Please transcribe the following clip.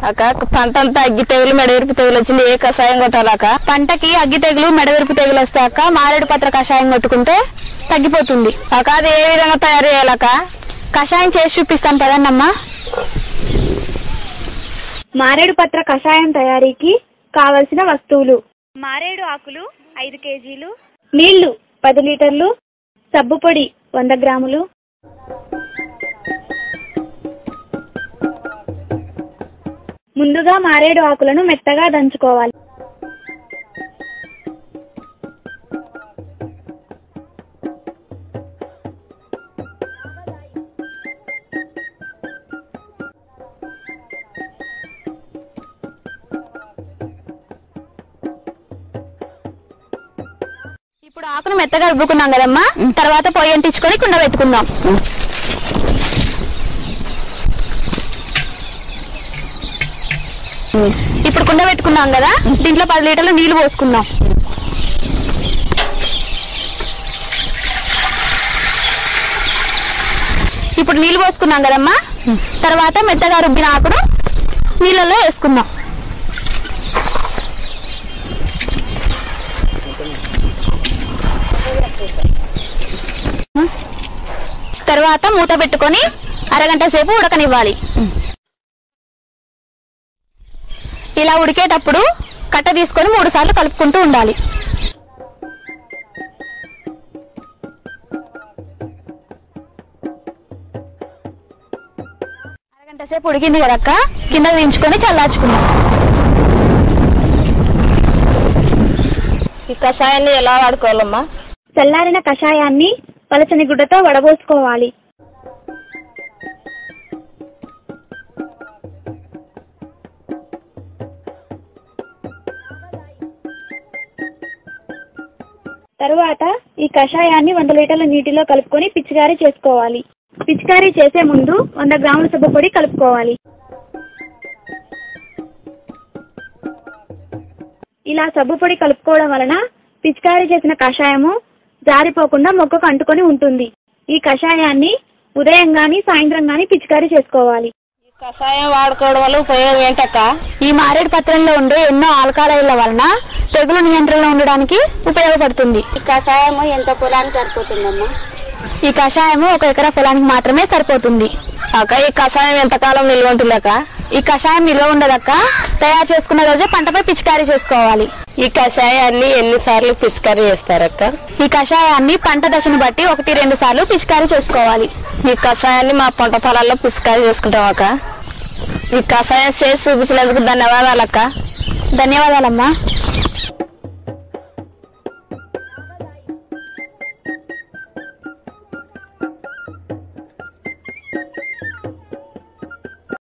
అక్క పంట అంతా అగ్గి తెగులు మెడవిరుపు తెగులు వచ్చింది ఏ కషాయం కొట్టాలక్క పంటకి అగ్గి తెగులు మెడవిరుపు తెగులు వస్తాక మారేడు పత్ర కషాయం కొట్టుకుంటే తగ్గిపోతుంది అక్క అది ఏ విధంగా తయారు చేయాలక్క కషాయం చేసి చూపిస్తాను పదండమ్మా మారేడు పత్ర కషాయం తయారీకి కావలసిన వస్తువులు మారేడు ఆకులు ఐదు కేజీలు నీళ్లు పది లీటర్లు సబ్బు పొడి వంద గ్రాములు ముందుగా మారేడు ఆకులను మెత్తగా దంచుకోవాలి ఇప్పుడు ఆకును మెత్తగా రుబ్బుకున్నాం కదమ్మా తర్వాత పొయ్యి అంటించుకొని కుండ పెట్టుకుందాం ఇప్పుడు కుండ పెట్టుకున్నాం కదా దీంట్లో పది లీటర్లు నీళ్లు పోసుకుందాం ఇప్పుడు నీళ్లు పోసుకున్నాం కదమ్మా తర్వాత మెత్తగా రుబ్బిన ఆకును నీళ్ళలో వేసుకుందాం తర్వాత మూత పెట్టుకొని అరగంట సేపు ఉడకనివ్వాలి ఇలా ఉడికేటప్పుడు కట్ట తీసుకొని మూడు సార్లు కలుపుకుంటూ ఉండాలి అరగంట సేపు ఉడికింది కదక్క కింద దించుకొని చల్లార్చుకుందాం ఈ కషాయాన్ని ఎలా వాడుకోవాలమ్మా చల్లారిన కషాయాన్ని పలచని గుడ్డతో వడబోసుకోవాలి తరువాత ఈ కషాయాన్ని వంద లీటర్ల నీటిలో కలుపుకొని పిచికారీ చేసుకోవాలి పిచికారీ చేసే ముందు వంద గ్రాముల సబ్బు పొడి కలుపుకోవాలి ఇలా సబ్బు పొడి కలుపుకోవడం వలన పిచికారీ చేసిన కషాయము జారిపోకుండా మొక్కకు అంటుకొని ఉంటుంది ఈ కషాయాన్ని ఉదయం గాని సాయంత్రం గాని పిచికారీ చేసుకోవాలి ఈ కషాయం వాడుకోవడం వల్ల ఉపయోగం ఏంటక్క ఈ మారేడు పత్రంలో ఉండే ఎన్నో ఆల్కలాయిడ్ల వలన తెగులు నియంత్రణలో ఉండడానికి ఉపయోగపడుతుంది ఈ కషాయం ఎంత పొలానికి సరిపోతుందమ్మా ఈ కషాయము ఒక ఎకరా పొలానికి మాత్రమే సరిపోతుంది అక్క ఈ కషాయం ఎంతకాలం నిల్వ ఉంటుంది అక్క ఈ కషాయం నిల్వ ఉండదక్క తయారు చేసుకున్న రోజే పంటపై పిచికారీ చేసుకోవాలి ఈ కషాయాన్ని ఎన్నిసార్లు పిచికారీ చేస్తారక్క ఈ కషాయాన్ని పంట దశను బట్టి ఒకటి రెండు సార్లు పిచికారీ చేసుకోవాలి ఈ కషాయాన్ని మా పంట పొలాల్లో పిచికారీ చేసుకుంటాం అక్క ఈ కషాయం చేసి చూపించినందుకు ధన్యవాదాలు అక్క ధన్యవాదాలమ్మా